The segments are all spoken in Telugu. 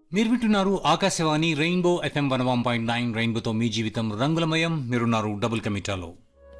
మీరు వింటున్నారు Akashvani rainbow FM one one point nine రెయిన్బోతో మీ జీవితం రంగులమయం మీరున్నారు డబుల్ కమిటాలో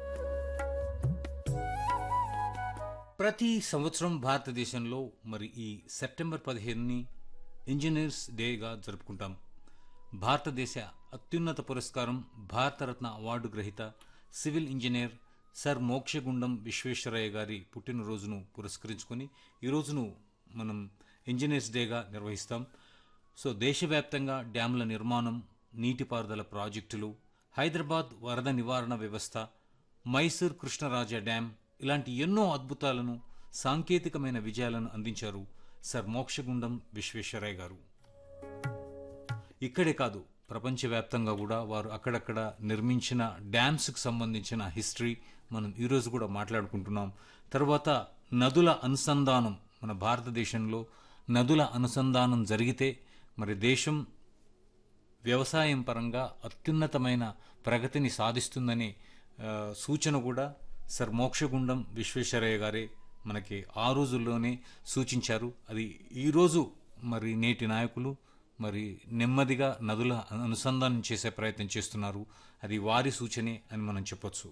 ప్రతి సంవత్సరం భారతదేశంలో మరి ఈ సెప్టెంబర్ పదిహేనుని ఇంజనీర్స్ డేగా జరుపుకుంటాం భారతదేశ అత్యున్నత పురస్కారం భారతరత్న అవార్డు గ్రహీత civil engineer sir Mokshagundam Visvesvaraya గారి పుట్టినరోజును పురస్కరించుకొని ఈ రోజును మనం ఇంజనీర్స్ డేగా నిర్వహిస్తాం సో దేశవ్యాప్తంగా డ్యాముల నిర్మాణం నీటిపారుదల ప్రాజెక్టులు హైదరాబాద్ వరద నివారణ వ్యవస్థ మైసూర్ కృష్ణరాజ డ్యాం ఇలాంటి ఎన్నో అద్భుతాలను సాంకేతికమైన విజయాలను అందించారు సర్ మోక్షగుండం విశ్వేశ్వరయ్య గారు ఇక్కడే కాదు ప్రపంచవ్యాప్తంగా కూడా వారు అక్కడక్కడ నిర్మించిన డ్యామ్స్కి సంబంధించిన హిస్టరీ మనం ఈరోజు కూడా మాట్లాడుకుంటున్నాం తర్వాత నదుల అనుసంధానం మన భారతదేశంలో నదుల అనుసంధానం జరిగితే మరి దేశం వ్యవసాయం పరంగా అత్యున్నతమైన ప్రగతిని సాధిస్తుందనే ఆ, సూచన కూడా సర్ మోక్షగుండం విశ్వేశ్వరయ్య గారే మనకి ఆ రోజుల్లోనే సూచించారు అది ఈరోజు మరి నేటి నాయకులు మరి నెమ్మదిగా నదుల అనుసంధానం చేసే ప్రయత్నం చేస్తున్నారు అది వారి సూచనే అని మనం చెప్పొచ్చు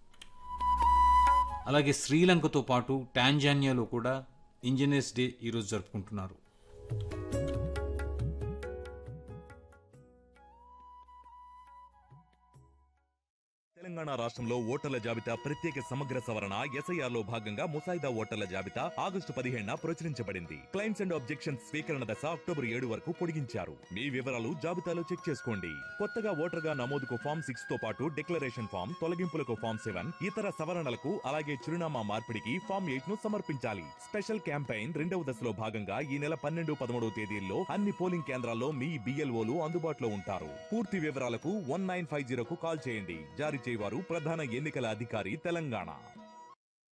అలాగే శ్రీలంకతో పాటు టాంజానియాలో కూడా ఇంజనీర్స్ డే ఈరోజు జరుపుకుంటున్నారు తెలంగాణ రాష్ట్రంలో ఓటర్ల జాబితా ప్రత్యేక సమగ్ర సవరణ ఎస్ఐఆర్ లో భాగంగా ముసాయిదా ఓటర్ల జాబితా ఆగస్టు పదిహేడున ప్రచురించబడింది క్లైమ్స్ అండ్ ఆబ్జెక్షన్స్ స్వీకరణ దశ అక్టోబర్ ఏడు వరకు పొడిగించారు మీ వివరాలు జాబితాలో చెక్ చేసుకోండి కొత్తగా ఓటర్గా నమోదుకు ఫామ్ సిక్స్ తో పాటు డిక్లరేషన్ ఫామ్ తొలగింపులకు ఫామ్ సెవెన్ ఇతర సవరణలకు అలాగే చిరునామా మార్పిడికి ఫామ్ ఎయిట్ ను సమర్పించాలి స్పెషల్ క్యాంపెయిన్ రెండవ దశలో భాగంగా ఈ నెల పన్నెండు పదమూడవ తేదీల్లో అన్ని పోలింగ్ కేంద్రాల్లో మీ బిఎల్ఓలు అందుబాటులో ఉంటారు పూర్తి వివరాలకు వన్ నైన్ ఫైవ్ జీరోకు కాల్ చేయండి జారీ చేయవారు ప్రధాన ఎన్నికల అధికారి తెలంగాణ